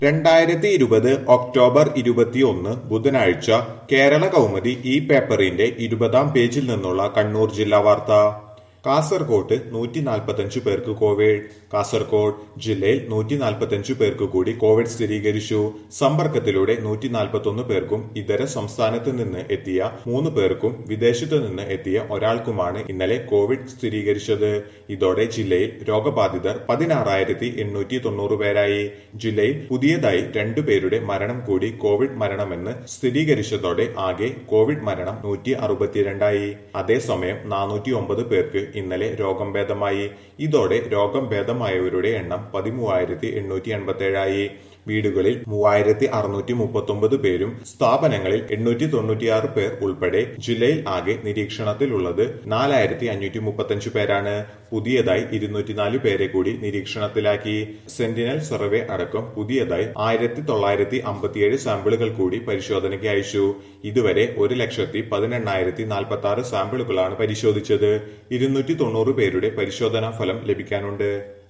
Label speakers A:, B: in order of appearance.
A: രണ്ടായിരത്തി ഇരുപത് ഒക്ടോബർ ഇരുപത്തിയൊന്ന് ബുധനാഴ്ച കേരള കൗമുദി ഈ പേപ്പറിന്റെ ഇരുപതാം പേജിൽ നിന്നുള്ള കണ്ണൂർ ജില്ലാ വാർത്ത കാസർകോട്ട് നൂറ്റി നാൽപ്പത്തഞ്ചു പേർക്ക് കോവിഡ് കാസർകോട് ജില്ലയിൽ നൂറ്റി നാൽപ്പത്തഞ്ചു പേർക്ക് കൂടി കോവിഡ് സ്ഥിരീകരിച്ചു സമ്പർക്കത്തിലൂടെ നൂറ്റി നാൽപ്പത്തൊന്ന് പേർക്കും ഇതര സംസ്ഥാനത്ത് നിന്ന് എത്തിയ മൂന്ന് പേർക്കും വിദേശത്തു നിന്ന് എത്തിയ ഒരാൾക്കുമാണ് ഇന്നലെ കോവിഡ് സ്ഥിരീകരിച്ചത് ഇതോടെ ജില്ലയിൽ രോഗബാധിതർ പതിനാറായിരത്തി എണ്ണൂറ്റി തൊണ്ണൂറ് പേരായി ജില്ലയിൽ പുതിയതായി രണ്ടു പേരുടെ മരണം കൂടി കോവിഡ് മരണമെന്ന് സ്ഥിരീകരിച്ചതോടെ ആകെ കോവിഡ് മരണം നൂറ്റി അറുപത്തിരണ്ടായി അതേസമയം നാനൂറ്റി ഒമ്പത് പേർക്ക് ഇന്നലെ രോഗം ഭേദമായി ഇതോടെ രോഗം ഭേദമായവരുടെ എണ്ണം പതിമൂവായിരത്തി എണ്ണൂറ്റി എൺപത്തേഴായി വീടുകളിൽ മൂവായിരത്തി അറുന്നൂറ്റി മുപ്പത്തൊമ്പത് പേരും സ്ഥാപനങ്ങളിൽ എണ്ണൂറ്റി തൊണ്ണൂറ്റിയാറ് പേർ ഉൾപ്പെടെ ജില്ലയിൽ ആകെ നിരീക്ഷണത്തിലുള്ളത് നാലായിരത്തി അഞ്ഞൂറ്റി മുപ്പത്തഞ്ച് പേരാണ് പുതിയതായി ഇരുന്നൂറ്റിനാല് പേരെ കൂടി നിരീക്ഷണത്തിലാക്കി സെന്റിനൽ സർവേ അടക്കം പുതിയതായി ആയിരത്തി തൊള്ളായിരത്തി അമ്പത്തിയേഴ് സാമ്പിളുകൾ കൂടി പരിശോധനയ്ക്ക് അയച്ചു ഇതുവരെ ഒരു ലക്ഷത്തി പതിനെണ്ണായിരത്തി നാൽപ്പത്തി ആറ് സാമ്പിളുകളാണ് പരിശോധിച്ചത് ഇരുന്നൂറ്റി തൊണ്ണൂറ് പേരുടെ പരിശോധനാ ഫലം ലഭിക്കാനുണ്ട്